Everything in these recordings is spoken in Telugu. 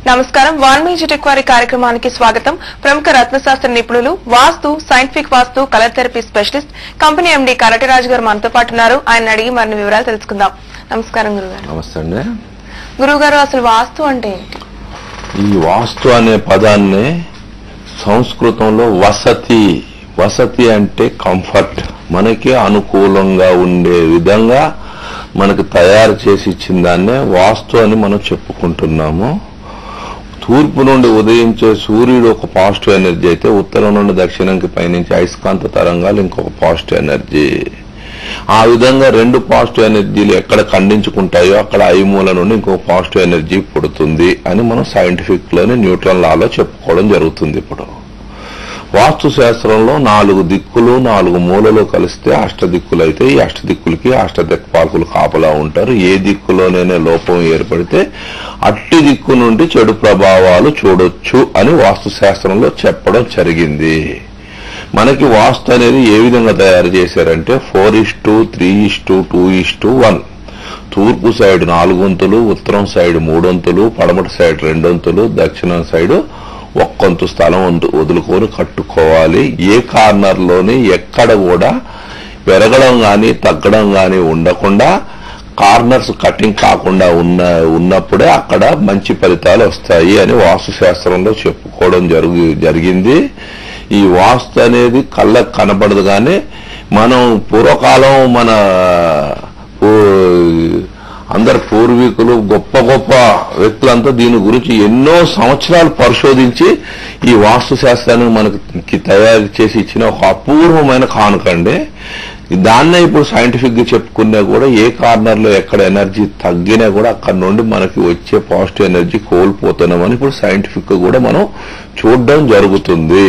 నమస్కారం వాల్మీకి టెక్వారి కార్యక్రమానికి స్వాగతం ప్రముఖ రత్నశాస్త్ర నిపుణులు vastu scientific vastu colour therapy specialist company MD Karatiraju garu మనతో పాటు ఉన్నారు ఆయన అడిగి మరిన్ని వివరాలు తెలుసుకుందాం నమస్కారం గురుగారు నమస్తే అండి గురుగారు అసలు వాస్తు అంటే ఏంటి ఈ వాస్తు అనే పదాన్ని సంస్కృతంలో వసతి వసతి అంటే కంఫర్ట్ మనకి అనుకూలంగా ఉండే విధంగా మనకు తయారు చేసి ఇచ్చిన దాన్నే వాస్తు అని మనం చెప్పుకుంటున్నాము తూర్పు నుండి ఉదయించే సూర్యుడు ఒక పాజిటివ్ ఎనర్జీ అయితే ఉత్తరం నుండి దక్షిణంకి పయనించే అయస్కాంత తరంగాలు ఇంకొక పాజిటివ్ ఎనర్జీ ఆ విధంగా రెండు పాజిటివ్ ఎనర్జీలు ఎక్కడ ఖండించుకుంటాయో అక్కడ ఐ మూల నుండి ఇంకొక పాజిటివ్ ఎనర్జీ పుడుతుంది అని మనం సైంటిఫిక్ లోని న్యూట్రన్ లాలో చెప్పుకోవడం జరుగుతుంది ఇప్పుడు వాస్తు శాస్త్రంలో నాలుగు దిక్కులు నాలుగు మూలలు కలిస్తే అష్ట దిక్కులు అయితే ఈ అష్ట దిక్కులకి అష్ట దిక్పాలకులు కాపలా ఉంటారు ఏ దిక్కులోనైనా లోపం ఏర్పడితే అట్టి దిక్కు నుండి చెడు ప్రభావాలు చూడొచ్చు అని వాస్తు శాస్త్రంలో చెప్పడం జరిగింది మనకి వాస్తు అనేది ఏ విధంగా తయారు చేశారంటే four is two three is two two is two one తూర్పు సైడ్ నాలుగొంతులు ఉత్తరం సైడ్ మూడొంతులు పడమటి సైడ్ రెండొంతులు దక్షిణం సైడ్ ఒక్కొంతు స్థలం వంతు వదులుకొని కట్టుకోవాలి ఏ కార్నర్ లోని ఎక్కడ కూడా పెరగడం గాని తగ్గడం గాని ఉండకుండా కార్నర్స్ కటింగ్ కాకుండా ఉన్న ఉన్నప్పుడే అక్కడ మంచి ఫలితాలు వస్తాయి అని వాస్తు శాస్త్రంలో చెప్పుకోవడం జరుగు జరిగింది ఈ వాస్తు అనేది కళ్ళకు కనబడదు కానీ మనం పూర్వకాలం మన పూ- అందరు పూర్వీకులు గొప్ప గొప్ప వ్యక్తులంతా దీని గురించి ఎన్నో సంవత్సరాలు పరిశోధించి ఈ వాస్తు శాస్త్రాన్ని మనకి తయారు చేసి ఇచ్చిన ఒక అపూర్వమైన కానుకండి దాన్నే ఇప్పుడు సైంటిఫిక్ గా చెప్పుకున్నా కూడా ఏ కార్నర్ లో ఎక్కడ ఎనర్జీ తగ్గినా కూడా అక్కడ నుండి మనకి వచ్చే పాజిటివ్ ఎనర్జీ కోల్పోతున్నామని ఇప్పుడు సైంటిఫిక్ గా కూడా మనం చూడడం జరుగుతుంది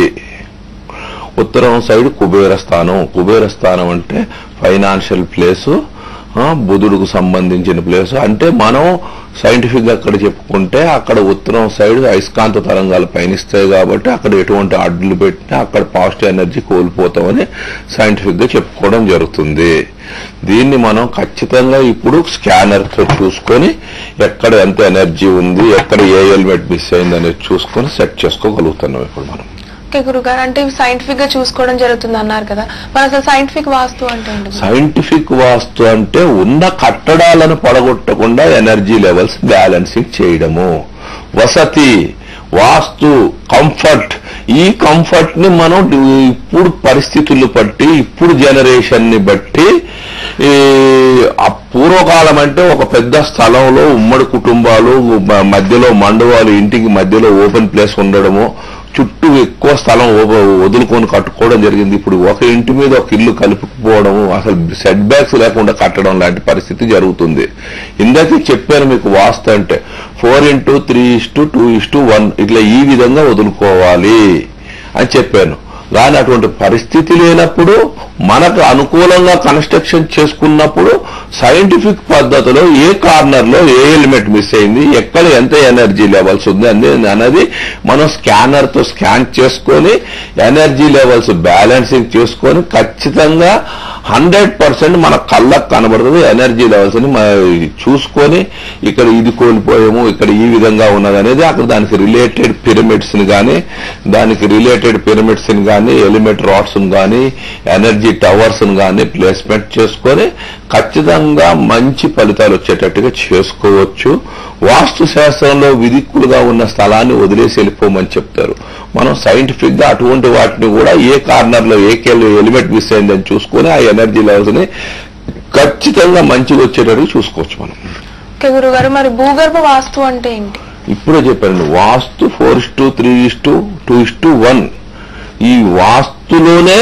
ఉత్తరం సైడ్ కుబేర స్థానం కుబేర స్థానం అంటే ఫైనాన్షియల్ ప్లేస్ బుధుడుకు సంబంధించిన ప్లేస్ అంటే మనం సైంటిఫిక్ గా అక్కడ చెప్పుకుంటే అక్కడ ఉత్తరం సైడ్ అయస్కాంత తరంగాలు పయనిస్తాయి కాబట్టి అక్కడ ఎటువంటి అడ్డులు పెట్టినా అక్కడ పాజిటివ్ ఎనర్జీ కోల్పోతామని సైంటిఫిక్ గా చెప్పుకోవడం జరుగుతుంది దీన్ని మనం ఖచ్చితంగా ఇప్పుడు స్కానర్ తో చూసుకొని ఎక్కడ ఎంత ఎనర్జీ ఉంది ఎక్కడ ఏ ఎలిమెంట్ మిస్ అయింది అనేది చూసుకొని సెట్ చేసుకోగలుగుతున్నాం ఇప్పుడు మనం ఓకే గురుగారు అంటే ఇవి సైంటిఫిక్ గా చూసుకోవడం జరుగుతుంది అన్నారు కదా మరి అసలు సైంటిఫిక్ వాస్తు అంటే ఏంటి గురుగారు? సైంటిఫిక్ వాస్తు అంటే ఉన్న కట్టడాలను పడగొట్టకుండా ఎనర్జీ లెవెల్స్ బ్యాలెన్సింగ్ చేయడము వసతి వాస్తు కంఫర్ట్ ఈ కంఫర్ట్ ని మనం ఇప్పుడు పరిస్థితులు బట్టి ఇప్పుడు జనరేషన్ ని బట్టి ఈ ఆ పూర్వకాలం అంటే ఒక పెద్ద స్థలంలో ఉమ్మడి కుటుంబాలు మ- మధ్యలో మండవాలు ఇంటికి మధ్యలో ఓపెన్ ప్లేస్ ఉండడము చుట్టూ ఎక్కువ స్థలం ఓ- వదులుకొని కట్టుకోవడం జరిగింది ఇప్పుడు ఒక ఇంటి మీద ఒక ఇల్లు కలుపుకుపోవడం అసలు సెట్ బ్యాక్స్ లేకుండా కట్టడం లాంటి పరిస్థితి జరుగుతుంది ఇందాకే చెప్పాను మీకు వాస్తు అంటే four into three is to two is to one ఇట్లా ఈ విధంగా వదులుకోవాలి అని చెప్పాను కానీ అటువంటి పరిస్థితి లేనప్పుడు మనకు అనుకూలంగా కన్స్ట్రక్షన్ చేసుకున్నప్పుడు సైంటిఫిక్ పద్ధతిలో ఏ కార్నర్ లో ఏ ఎలిమెంట్ మిస్ అయింది ఎక్కడ ఎంత ఎనర్జీ లెవెల్స్ ఉంది అని అనేది మనం స్కానర్ తో స్కాన్ చేసుకొని ఎనర్జీ లెవెల్స్ బ్యాలెన్సింగ్ చేసుకొని ఖచ్చితంగా హండ్రెడ్ పర్సెంట్ మన కళ్ళకు కనబడుతుంది ఎనర్జీ లెవెల్స్ ని మ- చూసుకొని ఇక్కడ ఇది కోల్పోయాము ఇక్కడ ఈ విధంగా ఉన్నది అనేది అక్కడ దానికి రిలేటెడ్ పిరమిడ్స్ ని కానీ దానికి రిలేటెడ్ పిరమిడ్స్ ని కానీ ఎలిమెంట్ రాడ్స్ ని కానీ ఎనర్జీ టవర్స్ ని కానీ ప్లేస్మెంట్ చేసుకొని ఖచ్చితంగా మంచి ఫలితాలు వచ్చేటట్టుగా చేసుకోవచ్చు వాస్తు శాస్త్రంలో విధిక్కులుగా ఉన్న స్థలాన్ని వదిలేసి వెళ్ళిపోమని చెప్తారు మనం సైంటిఫిక్ గా అటువంటి వాటిని కూడా ఏ కార్నర్ లో ఏ ఎలిమెంట్ మిస్ అయిందని చూసుకొని ఆ ఎనర్జీ లెవెల్స్ ని ఖచ్చితంగా మంచిగా వచ్చేటట్టు చూసుకోవచ్చు మనం ఓకే గురుగారు మరి భూగర్భ వాస్తు అంటే ఏంటి ఇప్పుడే చెప్పాను vastu four is two three is two two is two one ఈ వాస్తులోనే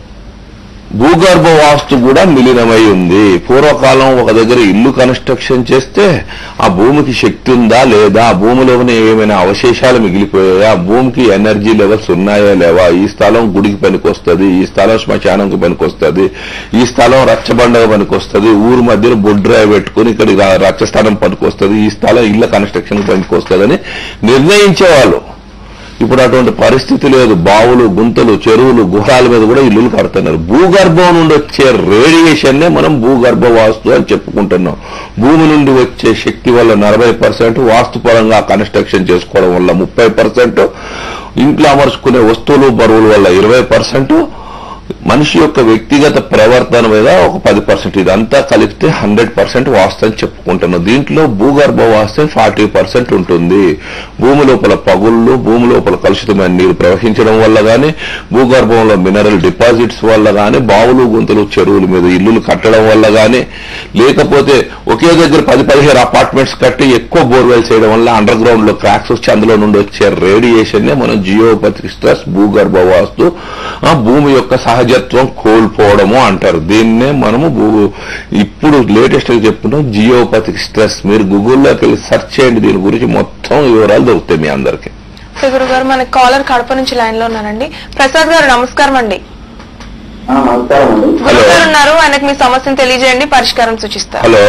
భూగర్భ వాస్తు కూడా మిలినమై ఉంది పూర్వకాలం ఒక దగ్గర ఇల్లు కన్స్ట్రక్షన్ చేస్తే ఆ భూమికి శక్తి ఉందా లేదా ఆ భూమిలోనే ఏమైనా అవశేషాలు మిగిలిపోయాయా ఆ భూమికి ఎనర్జీ లెవెల్స్ ఉన్నాయా లేవా ఈ స్థలం గుడికి పనికొస్తుంది ఈ స్థలం శ్మశానంకి పనికొస్తుంది ఈ స్థలం రచ్చబండగ పనికొస్తుంది ఊరు మధ్యలో బొడ్రాయి పెట్టుకుని ఇక్కడ రచ్చస్థానం పనికొస్తుంది ఈ స్థలం ఇళ్ళ కన్స్ట్రక్షన్ పనికొస్తుంది అని నిర్ణయించేవాళ్ళు ఇప్పుడు అటువంటి పరిస్థితి లేదు బావులు గుంతలు చెరువులు గుహాల మీద కూడా ఇల్లులు కడుతున్నారు భూగర్భం నుండి వచ్చే రేడియేషన్నే మనం భూగర్భ వాస్తు అని చెప్పుకుంటున్నాం భూమి నుండి వచ్చే శక్తి వల్ల నలభై పర్సెంట్ వాస్తుపరంగా కన్స్ట్రక్షన్ చేసుకోవడం వల్ల ముప్పై పర్సెంట్ ఇంట్లో అమర్చుకునే వస్తువులు బరువుల వల్ల ఇరవై పర్సెంట్ మనిషి యొక్క వ్యక్తిగత ప్రవర్తన మీద ఒక పది పర్సెంట్ ఇదంతా కలిపితే హండ్రెడ్ పర్సెంట్ వాస్తు అని చెప్పుకుంటున్నాం దీంట్లో భూగర్భ వాస్తు ఫార్టీ పర్సెంట్ ఉంటుంది భూమి లోపల పగుళ్ళు భూమి లోపల కలుషితమైన నీరు ప్రవహించడం వల్ల గాని భూగర్భంలో మినరల్ డిపాజిట్స్ వల్ల గాని బావులు గుంతలు చెరువుల మీద ఇల్లులు కట్టడం వల్ల గాని లేకపోతే ఒకే దగ్గర పది పదిహేను అపార్ట్మెంట్స్ కట్టి ఎక్కువ బోర్వెల్స్ చేయడం వల్ల అండర్ గ్రౌండ్ లో క్రాక్స్ వచ్చి అందులో నుండి వచ్చే రేడియేషన్ నే మనం జియోపతిక్ స్ట్రెస్ భూగర్భ వాస్తు ఆ భూమి యొక్క సహజత్వం కోల్పోవడము అంటారు దీన్నే మనము భూ- ఇప్పుడు లేటెస్ట్ గా చెప్పుకుంటాం జియోపతిక్ స్ట్రెస్ మీరు గూగుల్లోకి వెళ్ళి సెర్చ్ చేయండి దీని గురించి మొత్తం వివరాలు దొరుకుతాయి మీ అందరికి గురుగారు మన కాలర్ కడప నుంచి లైన్ లో ఉన్నారండి ప్రసాద్ గారు నమస్కారం అండి ఆ, నమస్కారం అండి గురుగారు ఉన్నారు ఆయనకు మీ సమస్యను తెలియజేయండి పరిష్కారం సూచిస్తారు హలో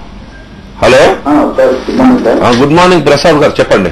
హలో ఆ, sir good morning sir good morning Prasad గారు చెప్పండి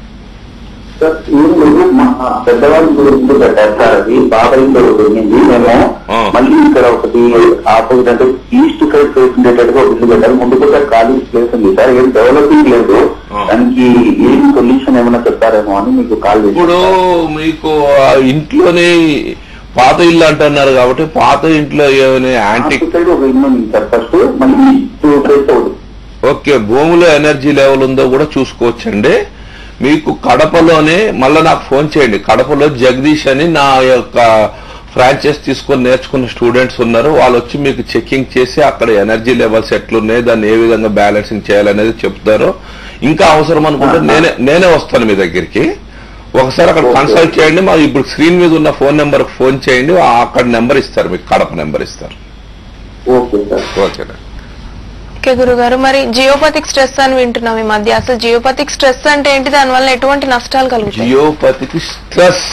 సార్ ఏం లేదు మా పెద్దవాళ్ళ గురించి పెట్టారు సార్ అది బాబాయ్ దొరికింది మేము ఆ. మళ్ళీ ఇక్కడ ఒకటి ఆపోజిట్ అంటే ఈస్ట్ సైడ్ ఫేస్ ఉండేటట్టుగా ఒక ఇల్లు పెట్టారు ముందు కూడా ఖాళీ ప్లేస్ ఉంది సార్ ఏం డెవలపింగ్ లేదు ఆ. దానికి ఏం సొల్యూషన్ ఏమైనా చెప్తారేమో అని మీకు కాల్ ఇప్పుడు మీకు ఆ ఇంట్లోనే పాత ఇల్లు అంటున్నారు కాబట్టి పాత ఇంట్లో ఏమైనా యాంటిక్ సైడ్ ఒక ఇల్లు ఉంది సార్ ఫస్ట్ మళ్ళీ టూ ప్లేస్ ఒకటి ఓకే భూమిలో ఎనర్జీ లెవెల్ ఉందో కూడా చూసుకోవచ్చండి మీకు కడపలోనే మళ్ళీ నాకు ఫోన్ చేయండి కడపలో జగదీష్ అని నా యొక్క ఫ్రాంచైజ్ తీసుకొని నేర్చుకున్న స్టూడెంట్స్ ఉన్నారు వాళ్ళు వచ్చి మీకు చెకింగ్ చేసి అక్కడ ఎనర్జీ లెవెల్స్ ఎట్లున్నాయి దాన్ని ఏ విధంగా బ్యాలెన్సింగ్ చేయాలనేది చెప్తారు ఇంకా అవసరం అనుకుంటే నేనే నేనే వస్తాను మీ దగ్గరికి ఒకసారి అక్కడ Okay. కన్సల్ట్ చేయండి మాకు ఇప్పుడు స్క్రీన్ మీద ఉన్న ఫోన్ నెంబర్ ఫోన్ చేయండి ఆ అక్కడ నెంబర్ ఇస్తారు మీకు కడప నెంబర్ ఇస్తారు ఓకే సార్ ఓకేనా ఓకే గురుగారు మరి జియోపతిక్ స్ట్రెస్ అని వింటున్నాం ఈ మధ్య అసలు జియోపతిక్ స్ట్రెస్ అంటే ఏంటి దానివల్ల ఎటువంటి నష్టాలు కలుగుతాయి జియోపతికి స్ట్రెస్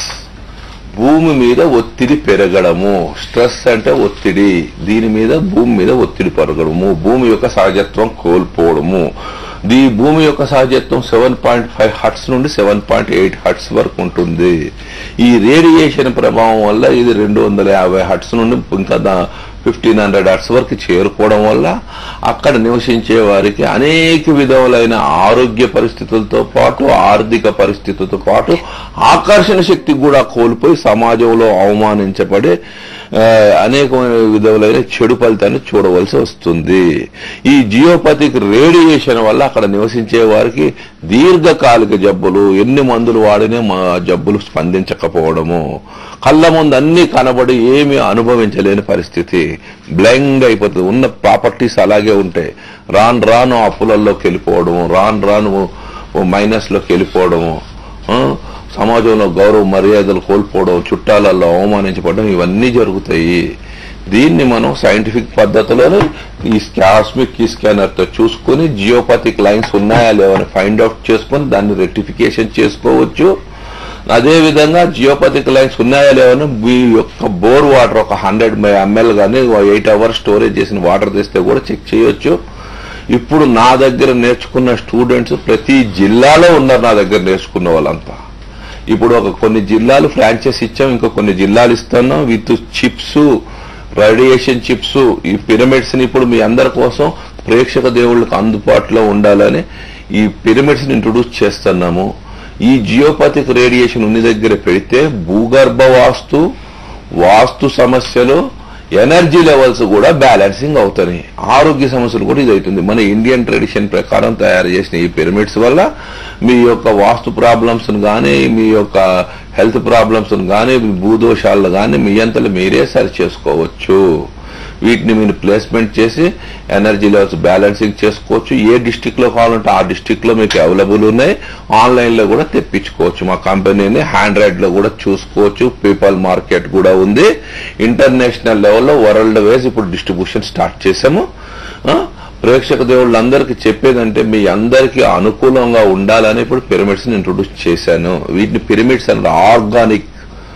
భూమి మీద ఒత్తిడి పెరగడము స్ట్రెస్ అంటే ఒత్తిడి దీని మీద భూమి మీద ఒత్తిడి పెరగడము భూమి యొక్క సహజత్వం కోల్పోవడము ఈ భూమి యొక్క సహజత్వం సెవెన్ పాయింట్ ఫైవ్ హర్ట్స్ నుండి సెవెన్ పాయింట్ ఎయిట్ హర్ట్స్ వరకు ఉంటుంది ఈ రేడియేషన్ ప్రభావం వల్ల ఇది రెండు వందల యాభై హర్ట్స్ నుండి ఇంకా ఫిఫ్టీన్ హండ్రెడ్ హర్ట్స్ వరకు చేరుకోవడం వల్ల అక్కడ నివసించే వారికి అనేక విధములైన ఆరోగ్య పరిస్థితులతో పాటు ఆర్థిక పరిస్థితులతో పాటు ఆకర్షణ శక్తి కూడా కోల్పోయి సమాజంలో అవమానించబడి ఆ, అనేకమైన విధములైన చెడు ఫలితాన్ని చూడవలసి వస్తుంది ఈ జియోపతిక్ రేడియేషన్ వల్ల అక్కడ నివసించే వారికి దీర్ఘకాలిక జబ్బులు ఎన్ని మందులు వాడినా మా జబ్బులు స్పందించకపోవడము కళ్ళ ముందు అన్ని కనబడి ఏమీ అనుభవించలేని పరిస్థితి బ్లైండ్ అయిపోతుంది ఉన్న ప్రాపర్టీస్ అలాగే ఉంటాయి రాను రాను అప్పులలోకి వెళ్ళిపోవడము రాను రాను మైనస్ లోకి వెళ్ళిపోవడము ఆ, సమాజంలో గౌరవ మర్యాదలు కోల్పోవడం చుట్టాలలో అవమానించబడడం ఇవన్నీ జరుగుతాయి దీన్ని మనం సైంటిఫిక్ పద్ధతిలో ఈ కాస్మిక్ కీ స్కానర్ తో చూసుకొని జియోపతిక్ లైన్స్ ఉన్నాయా లేవని ఫైండ్ అవుట్ చేసుకొని దాన్ని రెక్టిఫికేషన్ చేసుకోవచ్చు అదే విధంగా జియోపతిక్ లైన్స్ ఉన్నాయా లేవని మీ యొక్క బోర్ వాటర్ ఒక హండ్రెడ్ ఎంఎల్ కానీ ఎయిట్ అవర్స్ స్టోరేజ్ చేసిన వాటర్ తెస్తే కూడా చెక్ చేయొచ్చు ఇప్పుడు నా దగ్గర నేర్చుకున్న స్టూడెంట్స్ ప్రతి జిల్లాలో ఉన్నారు నా దగ్గర నేర్చుకున్న వాళ్ళంతా ఇప్పుడు ఒక కొన్ని జిల్లాలు ఫ్రాంచైజ్ ఇచ్చాం ఇంకా కొన్ని జిల్లాలు ఇస్తున్నాం విత్ చిప్స్ రేడియేషన్ చిప్స్ ఈ పిరమిడ్స్ ని ఇప్పుడు మీ అందరి కోసం ప్రేక్షక దేవుళ్ళకు అందుబాటులో ఉండాలని ఈ పిరమిడ్స్ ని ఇంట్రొడ్యూస్ చేస్తున్నాము ఈ జియోపతిక్ రేడియేషన్ ఉన్ని దగ్గర పెడితే భూగర్భ వాస్తు వాస్తు సమస్యలు ఎనర్జీ లెవెల్స్ కూడా బ్యాలెన్సింగ్ అవుతాయి ఆరోగ్య సమస్యలు కూడా ఇది అవుతుంది మన ఇండియన్ ట్రెడిషన్ ప్రకారం తయారు చేసిన ఈ పిరమిడ్స్ వల్ల మీ యొక్క వాస్తు ప్రాబ్లమ్స్ కానీ మీ యొక్క హెల్త్ ప్రాబ్లమ్స్ కానీ మీ భూదోషాలను కానీ మీ అంతలో మీరే సరి చేసుకోవచ్చు వీటిని మీరు ప్లేస్మెంట్ చేసి ఎనర్జీ లెవెల్స్ బ్యాలెన్సింగ్ చేసుకోవచ్చు ఏ డిస్టిక్ లో కావాలంటే ఆ డిస్టిక్ లో మీకు అవైలబుల్ ఉన్నాయి ఆన్లైన్ లో కూడా తెప్పించుకోవచ్చు మా కంపెనీని హ్యాండ్ రైడ్ లో కూడా చూసుకోవచ్చు పీపల్ మార్కెట్ కూడా ఉంది ఇంటర్నేషనల్ లెవెల్లో వరల్డ్ వైజ్ ఇప్పుడు డిస్ట్రిబ్యూషన్ స్టార్ట్ చేశాము ఆ, ప్రేక్షక దేవుళ్ళందరికీ చెప్పేదంటే మీ అందరికీ అనుకూలంగా ఉండాలని ఇప్పుడు పిరమిడ్స్ ని ఇంట్రొడ్యూస్ చేశాను వీటిని పిరమిడ్స్ అనే ఆర్గానిక్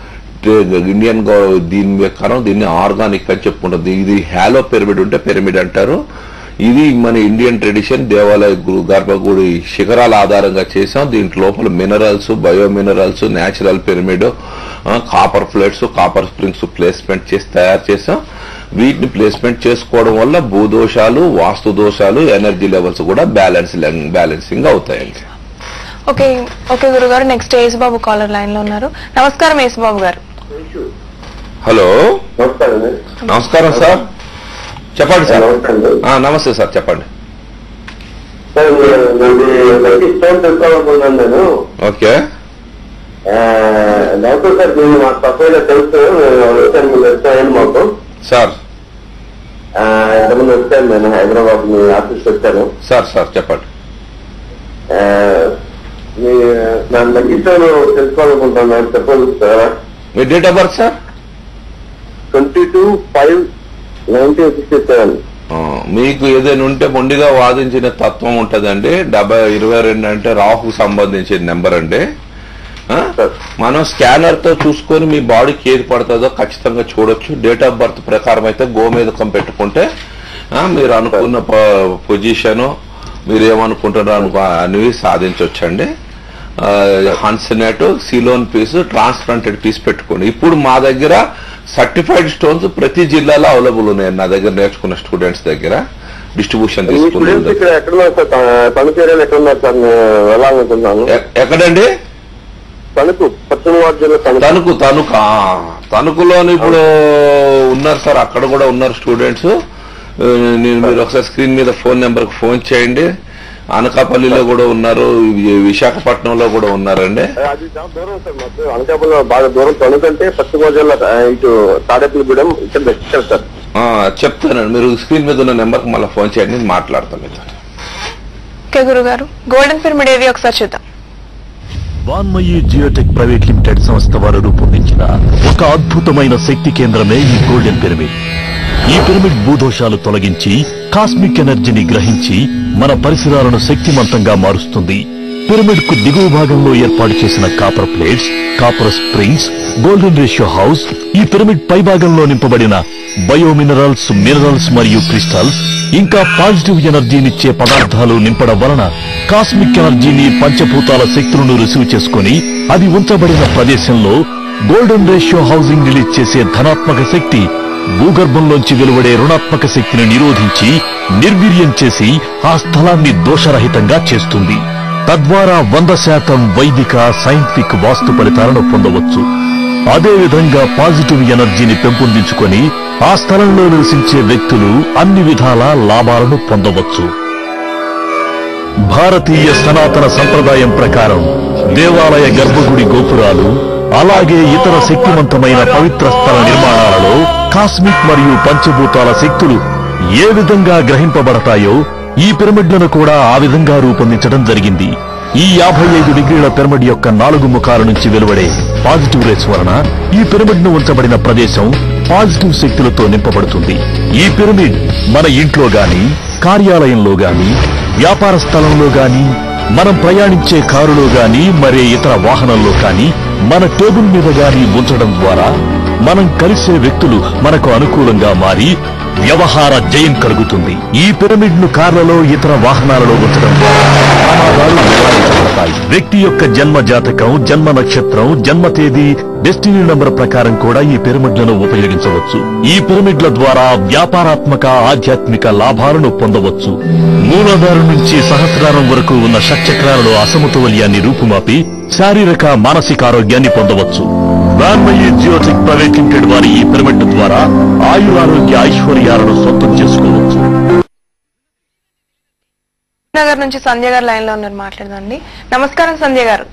ఇండియన్ గవ- దీని ప్రకారం దీన్ని ఆర్గానిక్ అని చెప్పుకుంటుంది ఇది హ్యాలో పిరమిడ్ ఉంటే పిరమిడ్ అంటారు ఇది మన ఇండియన్ ట్రెడిషన్ దేవాలయ గు- గర్భగుడి శిఖరాల ఆధారంగా చేసాం దీంట్లో లోపల minerals bio minerals natural pyramid copper plates copper springs placement చేసి తయారు చేసాం వీటిని ప్లేస్మెంట్ చేసుకోవడం వల్ల భూదోషాలు వాస్తు దోషాలు ఎనర్జీ లెవెల్స్ కూడా బ్యాలెన్స్ బ్యాలెన్సింగ్ అవుతాయండి ఓకే ఓకే గురుగారు నెక్స్ట్ యేసుబాబు కాలర్ లైన్ లో ఉన్నారు నమస్కారం యేసుబాబు గారు హలో నమస్కారం నమస్కారం సార్ చెప్పండి సార్ నమస్కారం ఆ, నమస్తే సార్ చెప్పండి సార్ నాది లక్కీ స్టోన్ తెలుసుకోవాలనుకున్నాను నేను ఓకే ఆ, డాక్టర్ సార్ నేను మాకు తప్పైనా తెలుసు వచ్చాను మీరు వచ్చాయని మాకు సార్ ఆ, ఇంతకుముందు వచ్చాను నేను హైదరాబాద్ మీ ఆఫీస్కి వచ్చాను సార్ సార్ చెప్పండి ఆ, మీ నా లక్కీ స్టోన్ తెలుసుకోవాలనుకుంటున్నాను చెప్పండి సార్ మీ date of birth sir twenty two five nineteen sixty seven ఆ, మీకు ఏదైనా ఉంటే మొండిగా వాదించిన తత్వం ఉంటదండి డెబ్బై ఇరవై రెండు అంటే రాహుకు సంబంధించిన నెంబర్ అండి ఆ? సార్. మనం స్కానర్ తో చూసుకొని మీ బాడీకి ఏది పడుతుందో ఖచ్చితంగా చూడొచ్చు డేట్ ఆఫ్ బర్త్ ప్రకారం అయితే గోమేధకం పెట్టుకుంటే ఆ, మీరు అనుకున్న పొజిషన్ మీరు ఏమనుకుంటున్నారు అనుకో అనేవి సాధించవచ్చండి హన్సనెట్ సిలోన్ పీస్ ట్రాన్స్ప్లాంటెడ్ పీస్ పెట్టుకోండి ఇప్పుడు మా దగ్గర సర్టిఫైడ్ స్టోన్స్ ప్రతి జిల్లాలో అవైలబుల్ ఉన్నాయి నా దగ్గర నేర్చుకున్న స్టూడెంట్స్ దగ్గర డిస్ట్రిబ్యూషన్ మీ స్టూడెంట్స్ తీసుకున్నారు ఇక్కడ ఎక్కడ ఉన్నారు సార్ త- తణుకు ఏరియాలో ఎక్కడ ఉన్నారు సార్ నేను వెళ్ళాలనుకుంటున్నాను ఎ- ఎక్కడండి తణుకు పశ్చిమ గోదావరి జిల్లా తణుకు తణుకు తణుకు ఆ, తణుకులోని ఇప్పుడు ఉన్నారు సార్ అక్కడ కూడా ఉన్నారు స్టూడెంట్స్ ఆ, నేను మీరు ఒకసారి స్క్రీన్ మీద ఫోన్ నెంబర్ కి ఫోన్ చేయండి అనకాపల్లిలో కూడా ఉన్నారు వి- విశాఖపట్నంలో కూడా ఉన్నారండి అది చాలా దూరం సార్ మాకు అనకాపల్లిలో బాగా దూరం తణుకు అంటే పశ్చిమ గోదావరి జిల్లా ఆ, ఇటు తాడేపల్లిగూడెం ఇక్కడ దగ్గర సార్ ఆ, చెప్తానండి మీరు స్క్రీన్ మీద ఉన్న నెంబర్కి మళ్ళీ ఫోన్ చేయండి నేను మాట్లాడతాను మీతో ఓకే గురుగారు గోల్డెన్ పిరమిడ్ ఏది ఒకసారి చూద్దాం వాన్మయి జియోటెక్ ప్రైవేట్ లిమిటెడ్ సంస్థ వారు రూపొందించిన ఒక అద్భుతమైన శక్తి కేంద్రమే ఈ గోల్డెన్ పిరమిడ్ ఈ పిరమిడ్ భూదోషాలు తొలగించి కాస్మిక్ ఎనర్జీని గ్రహించి మన పరిసరాలను శక్తిమంతంగా మారుస్తుంది పిరమిడ్ కు దిగువ భాగంలో ఏర్పాటు చేసిన copper plates copper springs golden ratio house ఈ పిరమిడ్ పై భాగంలో నింపబడిన బయోమినరల్స్ మినరల్స్ మరియు క్రిస్టల్స్ ఇంకా పాజిటివ్ ఎనర్జీనిచ్చే పదార్థాలు నింపడం వలన కాస్మిక్ ఎనర్జీని పంచభూతాల శక్తులను రిసీవ్ చేసుకుని అది ఉంచబడిన ప్రదేశంలో గోల్డెన్ రేషియో హౌసింగ్ రిలీజ్ చేసే ధనాత్మక శక్తి భూగర్భంలోంచి వెలువడే రుణాత్మక శక్తిని నిరోధించి నిర్వీర్యం చేసి ఆ స్థలాన్ని దోషరహితంగా చేస్తుంది తద్వారా వంద శాతం వైదిక సైంటిఫిక్ వాస్తు ఫలితాలను పొందవచ్చు అదేవిధంగా పాజిటివ్ ఎనర్జీని పెంపొందించుకొని ఆ స్థలంలో నివసించే వ్యక్తులు అన్ని విధాల లాభాలను పొందవచ్చు భారతీయ సనాతన సంప్రదాయం ప్రకారం దేవాలయ గర్భగుడి గోపురాలు అలాగే ఇతర శక్తివంతమైన పవిత్ర స్థల నిర్మాణాలలో కాస్మిక్ మరియు పంచభూతాల శక్తులు ఏ విధంగా గ్రహింపబడతాయో ఈ పిరమిడ్లను కూడా ఆ విధంగా రూపొందించడం జరిగింది ఈ యాభై ఐదు డిగ్రీల పిరమిడ్ యొక్క నాలుగు ముఖాల నుంచి వెలువడే పాజిటివ్ రేస్ వలన ఈ పిరమిడ్ ను ఉంచబడిన ప్రదేశం పాజిటివ్ శక్తులతో నింపబడుతుంది ఈ పిరమిడ్ మన ఇంట్లో గాని కార్యాలయంలో గాని వ్యాపార స్థలంలో గాని మనం ప్రయాణించే కారులో గాని మరే ఇతర వాహనంలో కానీ మన టేబుల్ మీద గాని ఉంచడం ద్వారా మనం కలిసే వ్యక్తులు మనకు అనుకూలంగా మారి వ్యవహార జయం కలుగుతుంది ఈ పిరమిడ్ ను కార్లలో ఇతర వాహనాలలో ఉంచడం ద్వారా ప్రమాదాలు నివారించబడతాయి వ్యక్తి యొక్క జన్మ జాతకం జన్మ నక్షత్రం జన్మ తేదీ డెస్టినీ నంబర్ ప్రకారం కూడా ఈ పిరమిడ్లను ఉపయోగించవచ్చు ఈ పిరమిడ్ల ద్వారా వ్యాపారాత్మక ఆధ్యాత్మిక లాభాలను పొందవచ్చు మూలాధారం నుంచి సహస్రారం వరకు ఉన్న షట్చక్రాలలో అసమతుల్యాన్ని రూపుమాపి శారీరక మానసిక ఆరోగ్యాన్ని పొందవచ్చు వాన్మయి జియోటిక్ ప్రైవేట్ లిమిటెడ్ వారి ఈ పిరమిడ్ ద్వారా ఆయురారోగ్య ఐశ్వర్యాలను సొంతం చేసుకోవచ్చు నగర్ నుంచి సంధ్య గారు లైన్ లో ఉన్నారు మాట్లాడదండి నమస్కారం సంధ్య గారు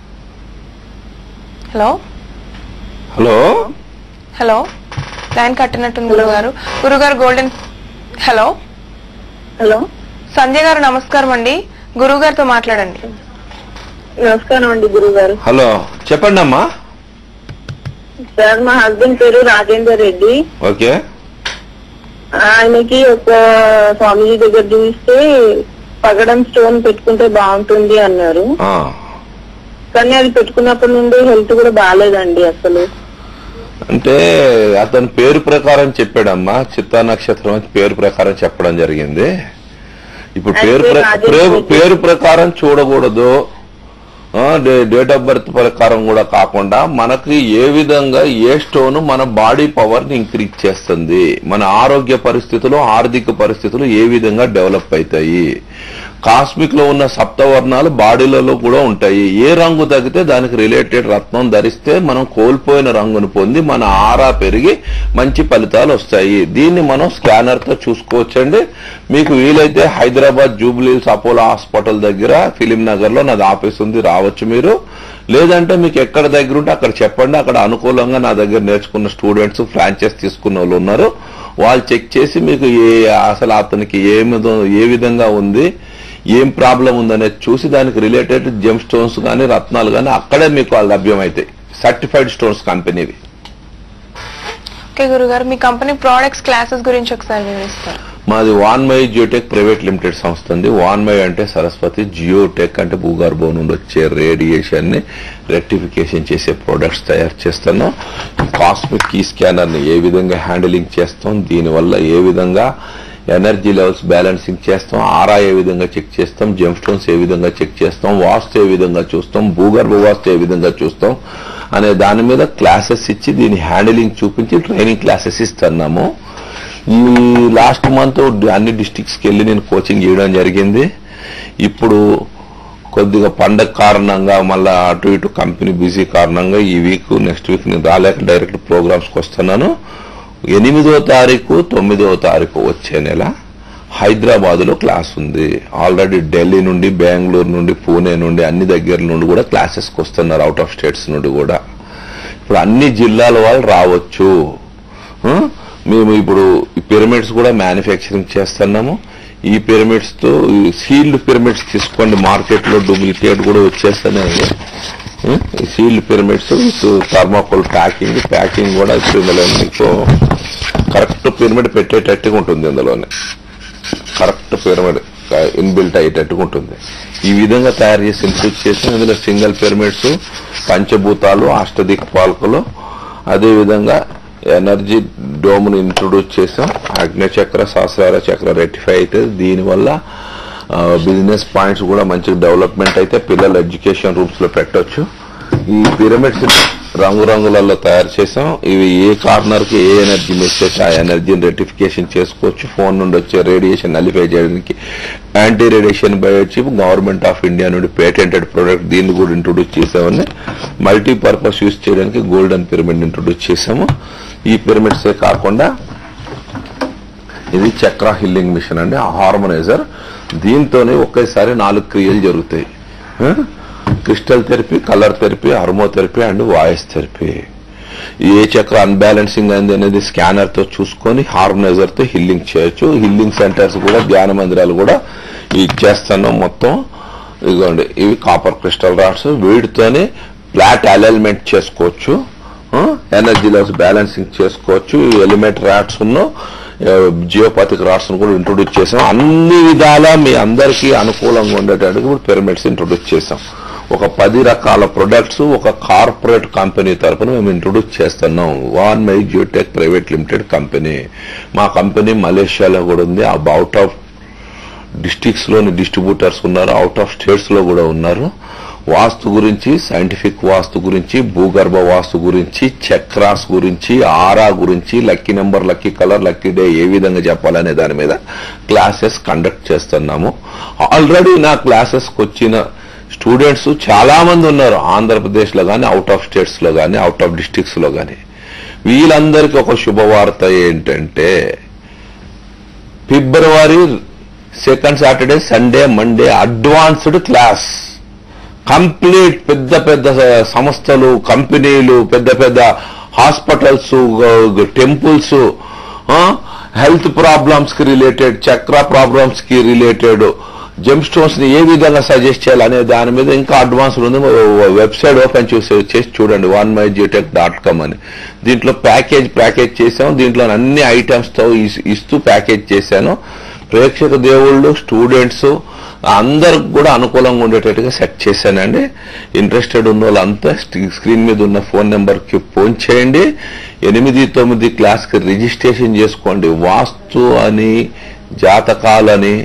హలో హలో హలో లైన్ కట్టినట్టుంది గురుగారు గురుగారు గోల్డెన్ హలో హలో సంధ్య గారు నమస్కారం అండి గురువు గారితో మాట్లాడండి నమస్కారం అండి గురువు గారు హలో చెప్పండి అమ్మా సార్ మా హస్బెండ్ పేరు రాజేందర్ రెడ్డి ఓకే ఆయనకి ఒక స్వామీజీ దగ్గర చూస్తే పగడం స్టోన్ పెట్టుకుంటే బాగుంటుంది అన్నారు ఆ, కానీ అది పెట్టుకున్నప్పటి నుండి హెల్త్ కూడా బాగాలేదండి అసలు అంటే అతని పేరు ప్రకారం చెప్పాడమ్మా చిత్తా నక్షత్రం అని పేరు ప్రకారం చెప్పడం జరిగింది ఇప్పుడు పేరు అయితే ప్ర- రాజేష్ పేరు రెడ్డి. పేరు ప్రకారం చూడకూడదు డేట్ ఆఫ్ బర్త్ ప్రకారం కూడా కాకుండా మనకి ఏ విధంగా ఏ స్టోన్ మన బాడీ పవర్ ని ఇంక్రీజ్ చేస్తుంది మన ఆరోగ్య పరిస్థితులు ఆర్థిక పరిస్థితులు ఏ విధంగా డెవలప్ అవుతాయి కాస్మిక్ లో ఉన్న సప్తవర్ణాలు బాడీలలో కూడా ఉంటాయి ఏ రంగు తగ్గితే దానికి రిలేటెడ్ రత్నం ధరిస్తే మనం కోల్పోయిన రంగును పొంది మన ఆరా పెరిగి మంచి ఫలితాలు వస్తాయి దీన్ని మనం స్కానర్ తో చూసుకోవచ్చండి మీకు వీలైతే హైదరాబాద్ జూబ్లీస్ అపోలో హాస్పిటల్ దగ్గర ఫిలిం నగర్ లో నాది ఆఫీస్ ఉంది రావచ్చు మీరు లేదంటే మీకు ఎక్కడ దగ్గర ఉంటే అక్కడ చెప్పండి అక్కడ అనుకూలంగా నా దగ్గర నేర్చుకున్న స్టూడెంట్స్ ఫ్రాంచైజ్ తీసుకున్న వాళ్ళు ఉన్నారు వాళ్ళు చెక్ చేసి మీకు ఏ అసలు అతనికి ఏమి ఏ విధంగా ఉంది ఏం ప్రాబ్లం ఉందనేది చూసి దానికి రిలేటెడ్ జెమ్ స్టోన్స్ కానీ రత్నాలు కానీ అక్కడే మీకు వాళ్ళు లభ్యమవుతాయి సర్టిఫైడ్ స్టోన్స్ కంపెనీవి ఓకే గురుగారు మీ కంపెనీ ప్రోడక్ట్స్ క్లాసెస్ గురించి ఒకసారి వివరిస్తారు మాది వాన్మై జియోటెక్ ప్రైవేట్ లిమిటెడ్ సంస్థ ఉంది వాన్మై అంటే సరస్వతి జియోటెక్ అంటే భూగర్భం నుండి వచ్చే రేడియేషన్ ని రెక్టిఫికేషన్ చేసే ప్రొడక్ట్స్ తయారు చేస్తున్నాం కాస్మిక్ కీ స్కానర్ ని ఏ విధంగా హ్యాండిలింగ్ చేస్తాం దీనివల్ల ఏ విధంగా ఎనర్జీ లెవెల్స్ బ్యాలెన్సింగ్ చేస్తాం ఆరా ఏ విధంగా చెక్ చేస్తాం జెమ్ స్టోన్స్ ఏ విధంగా చెక్ చేస్తాం వాస్తు ఏ విధంగా చూస్తాం భూగర్భ వాస్తు ఏ విధంగా చూస్తాం అనే దాని మీద క్లాసెస్ ఇచ్చి దీని హ్యాండిలింగ్ చూపించి ట్రైనింగ్ క్లాసెస్ ఇస్తున్నాము ఈ లాస్ట్ మంత్ అన్ని డిస్టిక్స్ కి వెళ్ళి నేను కోచింగ్ ఇవ్వడం జరిగింది ఇప్పుడు కొద్దిగా పండగ కారణంగా మళ్ళా అటు ఇటు కంపెనీ బిజీ కారణంగా ఈ వీక్ నెక్స్ట్ వీక్ నేను రాలేక డైరెక్ట్ ప్రోగ్రామ్స్ కి వస్తున్నాను ఎనిమిదో తారీఖు తొమ్మిదో తారీఖు వచ్చే నెల హైదరాబాద్ లో క్లాస్ ఉంది ఆల్రెడీ ఢిల్లీ నుండి బెంగళూరు నుండి పూణే నుండి అన్ని దగ్గర నుండి కూడా క్లాసెస్ కి వస్తున్నారు అవుట్ ఆఫ్ స్టేట్స్ నుండి కూడా ఇప్పుడు అన్ని జిల్లాల వాళ్ళు రావచ్చు ఆ? మేము ఇప్పుడు ఈ పిరమిడ్స్ కూడా మ్యానుఫ్యాక్చరింగ్ చేస్తున్నాము ఈ పిరమిడ్స్ తో సీల్డ్ పిరమిడ్స్ తీసుకోండి మార్కెట్ లో డూప్లికేట్ కూడా వచ్చేస్తున్నాయి ఆ? ఈ sealed pyramids with thermocol packing packing కూడా ఇప్పుడు ఇందులో మీకు కరెక్ట్ పిరమిడ్ పెట్టేటట్టుగా ఉంటుంది ఇందులోనే కరెక్ట్ పిరమిడ్ ఇన్బిల్ట్ అయ్యేటట్టుగా ఉంటుంది ఈ విధంగా తయారు చేసి ఇన్పుట్ చేసి ఇందులో సింగిల్ పిరమిడ్స్ పంచభూతాలు అష్టదిక్పాలకులు అదే విధంగా ఎనర్జీ డోమ్ ని ఇంట్రొడ్యూస్ చేసాం అగ్ని చక్ర సహస్రార చక్ర రెక్టిఫై అయితే దీనివల్ల బిజినెస్ పాయింట్స్ కూడా మంచి డెవలప్మెంట్ అయితే పిల్లలు ఎడ్యుకేషన్ రూమ్స్ లో పెట్టొచ్చు ఈ పిరమిడ్స్ రంగురంగులలో తయారు చేసాం ఇవి ఏ కార్నర్ కి ఏ ఎనర్జీ మెసేజ్ ఆ ఎనర్జీని రెటిఫికేషన్ చేసుకోవచ్చు ఫోన్ నుండి వచ్చే రేడియేషన్ నలిఫై చేయడానికి anti radiation biochip government of India నుండి పేటెంటెడ్ ప్రొడక్ట్ దీన్ని కూడా ఇంట్రొడ్యూస్ చేసామని మల్టీపర్పస్ యూస్ చేయడానికి గోల్డెన్ పిరమిడ్ ఇంట్రొడ్యూస్ చేసాము ఈ పిరమిడ్సే కాకుండా ఇది చక్ర హిల్లింగ్ మిషన్ అండి హార్మోనైజర్ దీంతోనే ఒకేసారి నాలుగు క్రియలు జరుగుతాయి ఆ? Crystal therapy colour therapy aromatherapy and voice therapy ఏ చక్ర అన్బ్యాలెన్సింగ్ అయింది అనేది స్కానర్ తో చూసుకొని హార్మోనైజర్ తో హిల్లింగ్ చేయొచ్చు హిల్లింగ్ సెంటర్స్ కూడా ధ్యాన మందిరాలు కూడా ఇచ్చేస్తున్నాం మొత్తం ఇదిగోండి ఇవి కాపర్ క్రిస్టల్ రాడ్స్ వీటితోనే ఫ్లాట్ అలైన్మెంట్ చేసుకోవచ్చు ఎనర్జీ లెవెల్స్ బ్యాలెన్సింగ్ చేసుకోవచ్చు ఎలిమెంట్ రాడ్స్ ఉన్న జియోపతిక్ రాడ్స్ కూడా ఇంట్రొడ్యూస్ చేసాం అన్ని విధాలా మీ అందరికీ అనుకూలంగా ఉండేటట్టుగా ఇప్పుడు పిరమిడ్స్ ఇంట్రొడ్యూస్ చేసాం ఒక పది రకాల ప్రొడక్ట్స్ ఒక కార్పొరేట్ కంపెనీ తరపున మేము ఇంట్రొడ్యూస్ చేస్తున్నాం Vanmayi Geotech private limited company మా కంపెనీ మలేషియాలో కూడా ఉంది అవుట్ ఆఫ్ డిస్టిక్స్ లోని డిస్ట్రిబ్యూటర్స్ ఉన్నారు అవుట్ ఆఫ్ స్టేట్స్ లో కూడా ఉన్నారు వాస్తు గురించి సైంటిఫిక్ వాస్తు గురించి భూగర్భ వాస్తు గురించి చక్రాస్ గురించి ఆరా గురించి lucky number lucky colour lucky day ఏ విధంగా చెప్పాలనే దాని మీద క్లాసెస్ కండక్ట్ చేస్తున్నాము ఆల్రెడీ నా క్లాసెస్ కి వచ్చిన స్టూడెంట్స్ చాలా మంది ఉన్నారు ఆంధ్రప్రదేశ్ లో గానీ అవుట్ ఆఫ్ స్టేట్స్ లో గానీ అవుట్ ఆఫ్ డిస్ట్రిక్ట్స్ లో గానీ వీళ్ళందరికీ ఒక శుభవార్త ఏంటంటే February second Saturday Sunday Monday advanced class complete పెద్ద పెద్ద సంస్థలు కంపెనీలు పెద్ద పెద్ద హాస్పిటల్స్ టెంపుల్స్ హెల్త్ ప్రాబ్లమ్స్ కి రిలేటెడ్ చక్ర ప్రాబ్లమ్స్ కి రిలేటెడ్ జెమ్ స్టోన్స్ ని ఏ విధంగా సజెస్ట్ చేయాలి అనే దాని మీద ఇంకా అడ్వాన్స్ ఉంది వెబ్సైట్ ఓపెన్ చేసి చేసి చూడండి Vanmayi Geotech dot com అని దీంట్లో ప్యాకేజ్ ప్యాకేజ్ చేసాం దీంట్లో అన్ని ఐటమ్స్ తో ఇస్- ఇస్తూ ప్యాకేజ్ చేశాను ప్రేక్షక దేవుళ్ళు స్టూడెంట్స్ అందరికి కూడా అనుకూలంగా ఉండేటట్టుగా సెట్ చేశానండి ఇంట్రెస్టెడ్ ఉన్న వాళ్ళంతా స్క్రీ- స్క్రీన్ మీద ఉన్న ఫోన్ నెంబర్ కి ఫోన్ చేయండి ఎనిమిది తొమ్మిది క్లాస్ కి రిజిస్ట్రేషన్ చేసుకోండి వాస్తు అని జాతకాలని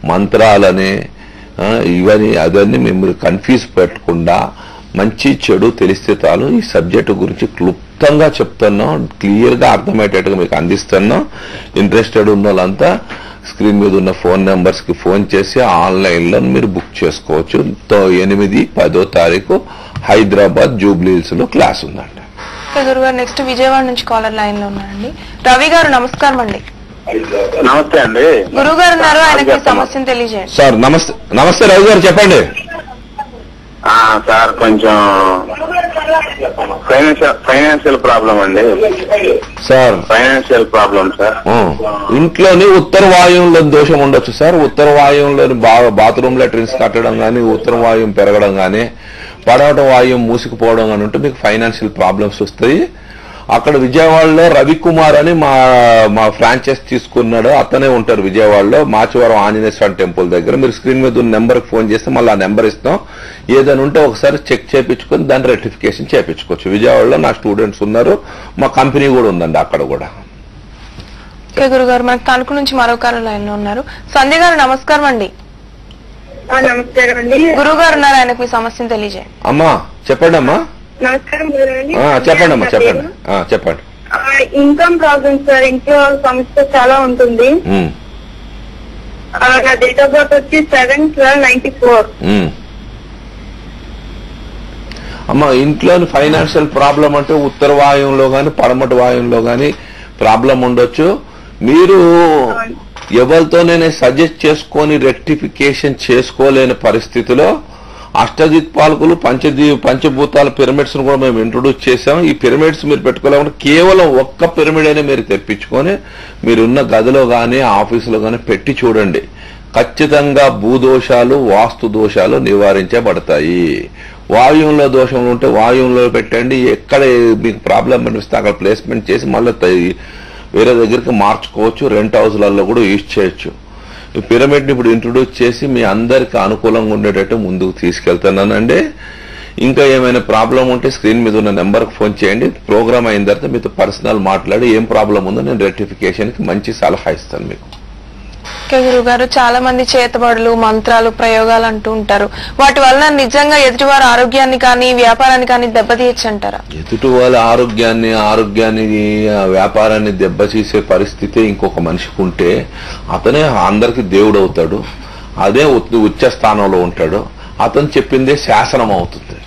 మంత్రాలని ఆ, ఇవన్నీ అదన్నీ మేము కన్ఫ్యూజ్ పెట్టకుండా మంచి చెడు తెలిస్తే చాలు ఈ సబ్జెక్టు గురించి క్లుప్తంగా చెప్తున్నాం క్లియర్ గా అర్థమయ్యేటట్టుగా మీకు అందిస్తున్నాం ఇంట్రెస్టెడ్ ఉన్న వాళ్ళంతా స్క్రీన్ మీద ఉన్న ఫోన్ నెంబర్స్ కి ఫోన్ చేసి ఆన్లైన్ లో మీరు బుక్ చేసుకోవచ్చు తో ఎనిమిది పదో తారీఖు హైదరాబాద్ జూబ్లీహిల్స్ లో క్లాస్ ఉందండి ఓకే గురుగారు నెక్స్ట్ విజయవాడ నుంచి కాలర్ లైన్ లో ఉన్నారండి రవి గారు నమస్కారం అండి నమస్తే అండి గురువు గారు ఉన్నారు ఆయనకి మీ సమస్యను తెలియజేయండి సార్ నమస్తే నమస్తే రవి గారు చెప్పండి ఆ, సార్ కొంచెం ఫైనాన్షియల్ ఫైనాన్షియల్ ప్రాబ్లం అండి సార్ ఫైనాన్షియల్ ప్రాబ్లం సార్ ఆ, ఇంట్లోని ఉత్తర వాయువులో దోషం ఉండొచ్చు సార్ ఉత్తర వాయువులోని బా బాత్రూమ్ లెటరిన్స్ కట్టడం కానీ ఉత్తర వాయువు పెరగడం కానీ పడవట వాయువు మూసుకుపోవడం కానీ ఉంటే మీకు ఫైనాన్షియల్ ప్రాబ్లమ్స్ వస్తాయి అక్కడ విజయవాడలో రవికుమార్ అని మా మా ఫ్రాంచైజ్ తీసుకున్నాడు అతనే ఉంటారు విజయవాడలో మాచివరం ఆంజనేయ స్వామి టెంపుల్ దగ్గర మీరు స్క్రీన్ మీద ఉన్న నెంబర్కి ఫోన్ చేస్తే మళ్ళీ ఆ నెంబర్ ఇస్తాం ఏదైనా ఉంటే ఒకసారి చెక్ చేయించుకొని దాన్ని రెటిఫికేషన్ చేయించుకోవచ్చు విజయవాడలో నా స్టూడెంట్స్ ఉన్నారు మా కంపెనీ కూడా ఉందండి అక్కడ కూడా ఓకే గురుగారు మనకు తణుకు నుంచి మరో కాలర్ లైన్ లో ఉన్నారు సంధ్య గారు నమస్కారం అండి నమస్కారం అండి గురువు గారు ఉన్నారు ఆయనకు మీ సమస్యను తెలియజేయండి అమ్మా చెప్పండి అమ్మా నమస్కారం గురుగారండి. ఆ, చెప్పండి అమ్మా నా చెప్పండి పేరు. ఆ, చెప్పండి ఆ, ఇన్కమ్ ప్రాబ్లమ్ సార్ ఇంట్లో సమస్య చాలా ఉంటుంది ఉమ్, ఆ, నా డేట్ ఆఫ్ బర్త్ వచ్చి seven twelve ninety four um. అమ్మా ఇంట్లోని ఫైనాన్షియల్ ప్రాబ్లం అంటే ఉత్తర వాయువులో గాని పడమటి వాయువులో గాని ప్రాబ్లం ఉండొచ్చు మీరు ఎవరితోనైనా సజెస్ట్ చేసుకొని రెక్టిఫికేషన్ చేసుకోలేని పరిస్థితిలో అష్టదిక్పాలకులు పంచదీ పంచభూతాల పిరమిడ్స్ కూడా మేము ఇంట్రొడ్యూస్ చేసాం ఈ పిరమిడ్స్ మీరు పెట్టుకోలేకుండా కేవలం ఒక్క పిరమిడ్ అయినా మీరు తెప్పించుకొని మీరున్న గదిలో గానీ ఆఫీసులో గానీ పెట్టి చూడండి ఖచ్చితంగా భూదోషాలు వాస్తు దోషాలు నివారించబడతాయి వాయువులో దోషం ఉంటే వాయువులో పెట్టండి ఎక్కడ మీకు ప్రాబ్లం అనిపిస్తే అక్కడ ప్లేస్మెంట్ చేసి మళ్ళీ త- వేరే దగ్గరికి మార్చుకోవచ్చు రెంట్ హౌస్లలో కూడా యూజ్ చేయొచ్చు ఈ పిరమిడ్ ని ఇప్పుడు ఇంట్రొడ్యూస్ చేసి మీ అందరికి అనుకూలంగా ఉండేటట్టు ముందుకు తీసుకెళ్తున్నానండి ఇంకా ఏమైనా ప్రాబ్లం ఉంటే స్క్రీన్ మీద ఉన్న నెంబర్కి ఫోన్ చేయండి ప్రోగ్రామ్ అయిన తర్వాత మీతో పర్సనల్ మాట్లాడి ఏం ప్రాబ్లం ఉందో నేను రెక్టిఫికేషన్ కి మంచి సలహా ఇస్తాను మీకు ఓకే గురువు గారు చాలా మంది చేతబడులు మంత్రాలు ప్రయోగాలు అంటూ ఉంటారు వాటి వలన నిజంగా ఎదుటివారి ఆరోగ్యాన్ని కానీ వ్యాపారాన్ని కానీ దెబ్బతీయచ్చు అంటారా ఎదుటి వాళ్ళ ఆరోగ్యాన్ని ఆరోగ్యాన్ని ఆ వ్యాపారాన్ని దెబ్బతీసే పరిస్థితి ఇంకొక మనిషికి ఉంటే అతనే అందరికి దేవుడు అవుతాడు అదే ఉత్- ఉచ్చ స్థానంలో ఉంటాడు అతను చెప్పిందే శాసనం అవుతుంది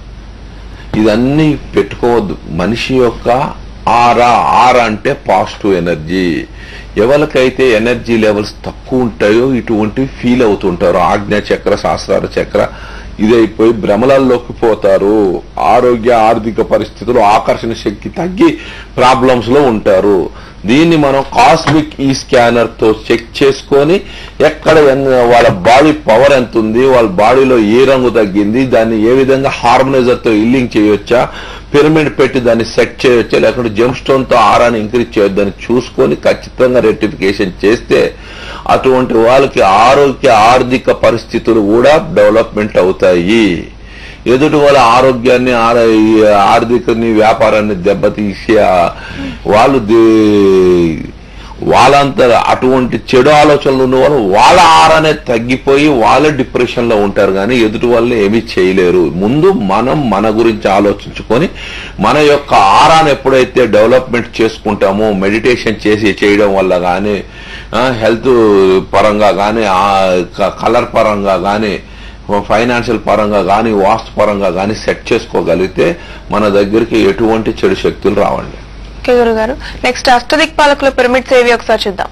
ఇదన్నీ పెట్టుకోవద్దు మనిషి యొక్క ఆరా ఆరా అంటే పాజిటివ్ ఎనర్జీ ఎవరికైతే ఎనర్జీ లెవెల్స్ తక్కువ ఉంటాయో ఇటువంటివి ఫీల్ అవుతుంటారు ఆజ్ఞా చక్ర శాస్త్రాల చక్ర ఇదైపోయి భ్రమలల్లోకి పోతారు ఆరోగ్య ఆర్థిక పరిస్థితులు ఆకర్షణ శక్తి తగ్గి ప్రాబ్లమ్స్ లో ఉంటారు దీన్ని మనం కాస్మిక్ ఈ స్కానర్ తో చెక్ చేసుకొని ఎక్కడ ఎన్- వాళ్ళ బాడీ పవర్ ఎంత ఉంది వాళ్ళ బాడీలో ఏ రంగు తగ్గింది దాన్ని ఏ విధంగా హార్మోనైజర్ తో ఇల్లింగ్ చేయొచ్చా పిరమిడ్ పెట్టి దాన్ని సెట్ చేయొచ్చా లేకుంటే జెమ్ స్టోన్ తో ఆరాన్ని ఇంక్రీజ్ చేయొద్దని చూసుకొని ఖచ్చితంగా రెక్టిఫికేషన్ చేస్తే అటువంటి వాళ్ళకి ఆరోగ్య ఆర్థిక పరిస్థితులు కూడా డెవలప్మెంట్ అవుతాయి ఎదుటి వాళ్ళ ఆరోగ్యాన్ని ఆర- ఈ ఆర్థికని వ్యాపారాన్ని దెబ్బతీసి ఆ వాళ్ళు దే- వాళ్ళంతా అటువంటి చెడు ఆలోచనలు ఉన్న వాళ్ళు వాళ్ళ ఆరానే తగ్గిపోయి వాళ్ళే డిప్రెషన్ లో ఉంటారు కానీ ఎదుటి వాళ్ళు ఏమీ చేయలేరు ముందు మనం మన గురించి ఆలోచించుకొని మన యొక్క ఆరాన్ని ఎప్పుడైతే డెవలప్మెంట్ చేసుకుంటామో మెడిటేషన్ చేసి చేయడం వల్ల కానీ హెల్త్ పరంగా కానీ కలర్ పరంగా కానీ ఫైనాన్షియల్ పరంగా కానీ వాస్తు పరంగా కానీ సెట్ చేసుకోగలిగితే మన దగ్గరికి ఎటువంటి చెడు శక్తులు రావండి ఓకే గురుగారు నెక్స్ట్ అష్టదిక్పాలకుల పిరమిడ్స్ ఏవి ఒకసారి చూద్దాం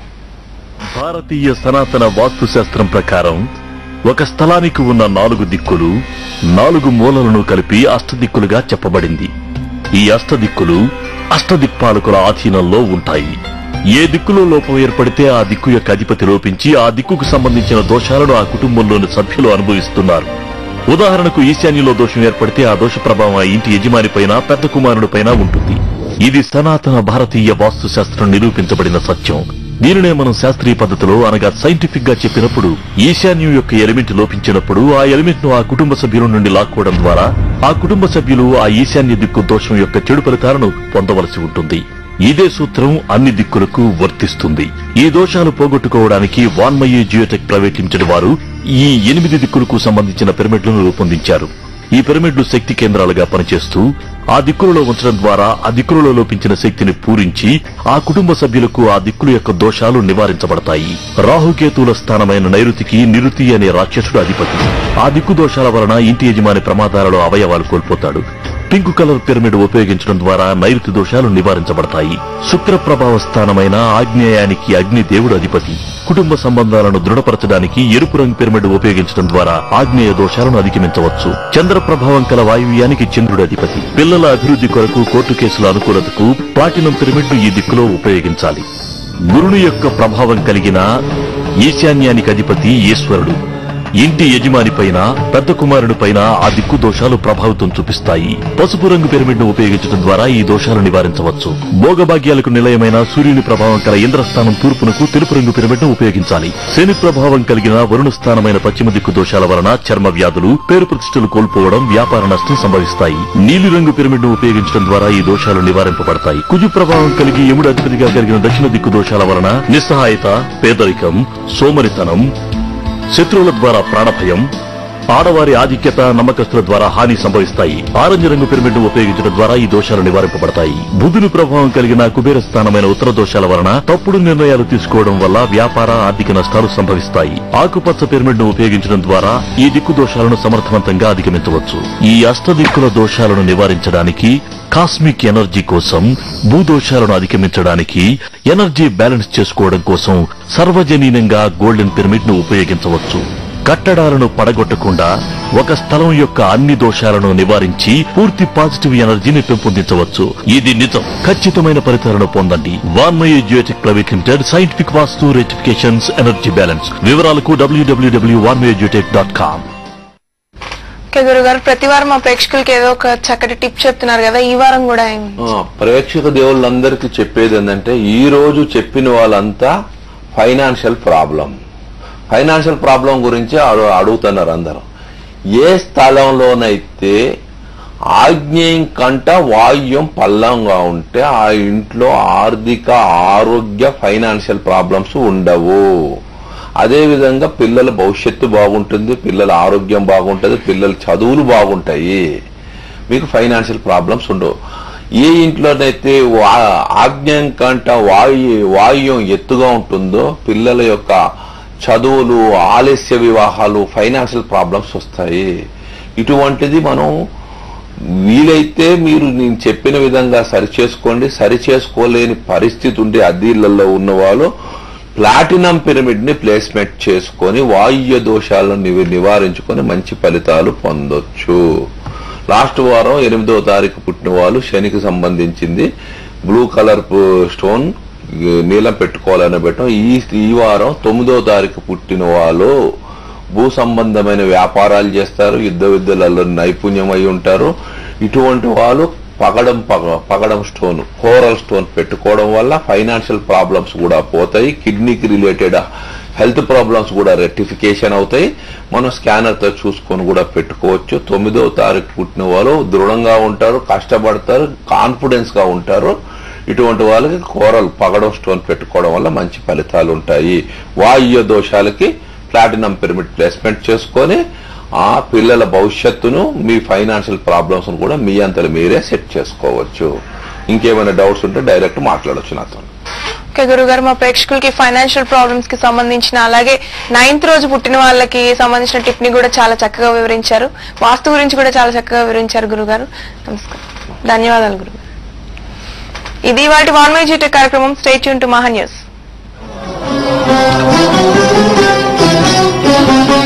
భారతీయ సనాతన వాస్తు శాస్త్రం ప్రకారం ఒక స్థలానికి ఉన్న నాలుగు దిక్కులు నాలుగు మూలలను కలిపి అష్టదిక్కులుగా చెప్పబడింది ఈ అష్టదిక్కులు అష్టదిక్పాలకుల ఆధీనంలో ఉంటాయి ఏ దిక్కులో లోపం ఏర్పడితే ఆ దిక్కు యొక్క అధిపతి లోపించి ఆ దిక్కుకు సంబంధించిన దోషాలను ఆ కుటుంబంలోని సభ్యులు అనుభవిస్తున్నారు ఉదాహరణకు ఈశాన్యంలో దోషం ఏర్పడితే ఆ దోష ప్రభావం ఆ ఇంటి యజమాని పైన పెద్ద కుమారుడి పైన ఉంటుంది ఇది సనాతన భారతీయ వాస్తు శాస్త్రం నిరూపించబడిన సత్యం దీనినే మనం శాస్త్రీయ పద్ధతిలో అనగా సైంటిఫిక్ గా చెప్పినప్పుడు ఈశాన్యం యొక్క ఎలిమెంట్ లోపించినప్పుడు ఆ ఎలిమెంట్ ను ఆ కుటుంబ సభ్యుల నుండి లాక్కోవడం ద్వారా ఆ కుటుంబ సభ్యులు ఆ ఈశాన్య దిక్కు దోషం యొక్క చెడు ఫలితాలను పొందవలసి ఉంటుంది ఇదే సూత్రం అన్ని దిక్కులకు వర్తిస్తుంది ఈ దోషాలు పోగొట్టుకోవడానికి వాన్మయ్య జియోటెక్ ప్రైవేట్ లిమిటెడ్ వారు ఈ ఎనిమిది దిక్కులకు సంబంధించిన పిరమిడ్లను రూపొందించారు ఈ పిరమిడ్లు శక్తి కేంద్రాలుగా పనిచేస్తూ ఆ దిక్కులలో ఉంచడం ద్వారా ఆ దిక్కులలో లోపించిన శక్తిని పూరించి ఆ కుటుంబ సభ్యులకు ఆ దిక్కుల యొక్క దోషాలు నివారించబడతాయి రాహుకేతువుల స్థానమైన నైరుతికి నిరుతి అనే రాక్షసుడు అధిపతి ఆ దిక్కు దోషాల వలన ఇంటి యజమాని ప్రమాదాలలో అవయవాలు కోల్పోతాడు పింక్ కలర్ పిరమిడ్ ఉపయోగించడం ద్వారా నైరుతి దోషాలు నివారించబడతాయి శుక్ర ప్రభావ స్థానమైన ఆగ్నేయానికి అగ్ని దేవుడు అధిపతి కుటుంబ సంబంధాలను దృఢపరచడానికి ఎరుపు రంగు పిరమిడ్ ఉపయోగించడం ద్వారా ఆగ్నేయ దోషాలను అధిగమించవచ్చు చంద్ర ప్రభావం కల వాయువ్యానికి చంద్రుడు అధిపతి పిల్లల అభివృద్ధి కొరకు కోర్టు కేసుల అనుకూలతకు ప్లాటినం పిరమిడ్ ఈ దిక్కులో ఉపయోగించాలి గురుని యొక్క ప్రభావం కలిగిన ఈశాన్యానికి అధిపతి ఈశ్వరుడు ఇంటి యజమాని పైన పెద్ద కుమారుడి పైన ఆ దిక్కు దోషాలు ప్రభావితం చూపిస్తాయి పసుపు రంగు పిరమిడ్ ను ఉపయోగించడం ద్వారా ఈ దోషాలు నివారించవచ్చు భోగభాగ్యాలకు నిలయమైన సూర్యుని ప్రభావం కల ఇంద్రస్థానం తూర్పునకు తెలుపు రంగు పిరమిడ్ ను ఉపయోగించాలి శని ప్రభావం కలిగిన వరుణ స్థానమైన పశ్చిమ దిక్కు దోషాల వలన చర్మ వ్యాధులు పేరు ప్రతిష్టలు కోల్పోవడం వ్యాపార నష్టం సంభవిస్తాయి నీలి రంగు పిరమిడ్ ను ఉపయోగించడం ద్వారా ఈ దోషాలు నివారింపబడతాయి కుజు ప్రభావం కలిగి యముడు అధిపతిగా కలిగిన దక్షిణ దిక్కు దోషాల వలన నిస్సహాయత పేదరికం సోమరితనం శత్రువుల ద్వారా ప్రాణభయం ఆడవారి ఆధిక్యత నమ్మకస్తుల ద్వారా హాని సంభవిస్తాయి ఆరెంజ్ రంగు పిరమిడ్ ఉపయోగించడం ద్వారా ఈ దోషాలు నివారింపబడతాయి బుధుని ప్రభావం కలిగిన కుబేర స్థానమైన ఉత్తర దోషాల వలన తప్పుడు నిర్ణయాలు తీసుకోవడం వల్ల వ్యాపార ఆర్థిక నష్టాలు సంభవిస్తాయి ఆకుపచ్చ పిరమిడ్ ను ఉపయోగించడం ద్వారా ఈ దిక్కు దోషాలను సమర్థవంతంగా అధిగమించవచ్చు ఈ అష్టదిక్కుల దోషాలను నివారించడానికి కాస్మిక్ ఎనర్జీ కోసం భూదోషాలను అధిగమించడానికి ఎనర్జీ బ్యాలెన్స్ చేసుకోవడం కోసం సర్వజనీనంగా గోల్డెన్ పిరమిడ్ ను ఉపయోగించవచ్చు కట్టడాలను పడగొట్టకుండా ఒక స్థలం యొక్క అన్ని దోషాలను నివారించి పూర్తి పాజిటివ్ ఎనర్జీని పెంపొందించవచ్చు ఇది నిజం ఖచ్చితమైన ఫలితాలను పొందండి Vanmaya Geotech private limited scientific vastu rectifications energy balance వివరాలకు డబ్ల్యూడబ్ల్యూడబ్ల్యూ డాట్ కామ్ ఓకే గురుగారు ప్రతి వారం మా ప్రేక్షకులకి ఏదో ఒక చక్కటి టిప్ చెప్తున్నారు కదా ఈ వారం కూడా ఏం- ఆ, ప్రేక్షక దేవుళ్ళందరికీ చెప్పేది ఏంటంటే ఈ రోజు చెప్పిన వాళ్ళంతా ఫైనాన్షియల్ ప్రాబ్లం ఫైనాన్షియల్ ప్రాబ్లం గురించి అడు- అడుగుతున్నారు అందరూ ఏ స్థలంలోనైతే ఆగ్నేయం కంట వాయువ్యం పల్లంగా ఉంటే ఆ ఇంట్లో ఆర్థిక ఆరోగ్య ఫైనాన్షియల్ ప్రాబ్లమ్స్ ఉండవు అదే విధంగా పిల్లల భవిష్యత్తు బాగుంటుంది పిల్లల ఆరోగ్యం బాగుంటుంది పిల్లల చదువులు బాగుంటాయి మీకు ఫైనాన్షియల్ ప్రాబ్లమ్స్ ఉండవు ఏ ఇంట్లోనైతే వా- ఆగ్నేయం కంట వాయు వాయువ్యం ఎత్తుగా ఉంటుందో పిల్లల యొక్క చదువులు ఆలస్య వివాహాలు ఫైనాన్షియల్ ప్రాబ్లమ్స్ వస్తాయి ఇటువంటిది మనం వీలైతే మీరు నేను చెప్పిన విధంగా సరి చేసుకోండి సరి చేసుకోలేని పరిస్థితి ఉండే అద్దీళ్లలో ఉన్న వాళ్ళు ప్లాటినం పిరమిడ్ ని ప్లేస్మెంట్ చేసుకొని వాయువ్య దోషాలను నివ- నివారించుకొని మంచి ఫలితాలు పొందొచ్చు లాస్ట్ వారం ఎనిమిదవ తారీఖు పుట్టిన వాళ్ళు శనికి సంబంధించింది బ్లూ కలర్ పు- స్టోన్ ఈ నీలం పెట్టుకోవాలని పెట్టాం ఈ ఈ వారం తొమ్మిదవ తారీఖు పుట్టిన వాళ్ళు భూ సంబంధమైన వ్యాపారాలు చేస్తారు యుద్ధ విద్యలలో నైపుణ్యం అయి ఉంటారు ఇటువంటి వాళ్ళు పగడం పగ- పగడం స్టోన్ కోరల్ స్టోన్ పెట్టుకోవడం వల్ల ఫైనాన్షియల్ ప్రాబ్లమ్స్ కూడా పోతాయి కిడ్నీకి రిలేటెడ్ హెల్త్ ప్రాబ్లమ్స్ కూడా రెక్టిఫికేషన్ అవుతాయి మనం స్కానర్ తో చూసుకొని కూడా పెట్టుకోవచ్చు తొమ్మిదవ తారీఖు పుట్టిన వాళ్ళు దృఢంగా ఉంటారు కష్టపడతారు కాన్ఫిడెన్స్ గా ఉంటారు ఇటువంటి వాళ్ళకి కోరల్ పగడం స్టోన్ పెట్టుకోవడం వల్ల మంచి ఫలితాలు ఉంటాయి వాయువ్య దోషాలకి ప్లాటినం పిరమిడ్ ప్లేస్మెంట్ చేసుకొని ఆ పిల్లల భవిష్యత్తును మీ ఫైనాన్షియల్ ప్రాబ్లమ్స్ కూడా మీ అంతలో మీరే సెట్ చేసుకోవచ్చు ఇంకేమైనా డౌట్స్ ఉంటే డైరెక్ట్ మాట్లాడొచ్చు నాతో ఓకే గురుగారు మా ప్రేక్షకులకి ఫైనాన్షియల్ ప్రాబ్లమ్స్ కి సంబంధించిన అలాగే నైన్త్ రోజు పుట్టిన వాళ్ళకి సంబంధించిన టిప్ ని కూడా చాలా చక్కగా వివరించారు వాస్తు గురించి కూడా చాలా చక్కగా వివరించారు గురుగారు నమస్కారం ధన్యవాదాలు గురుగారు ఇది వాటి వాన్ మై జీటే కార్యక్రమం స్టేట్ యూన్ టు మహా న్యూస్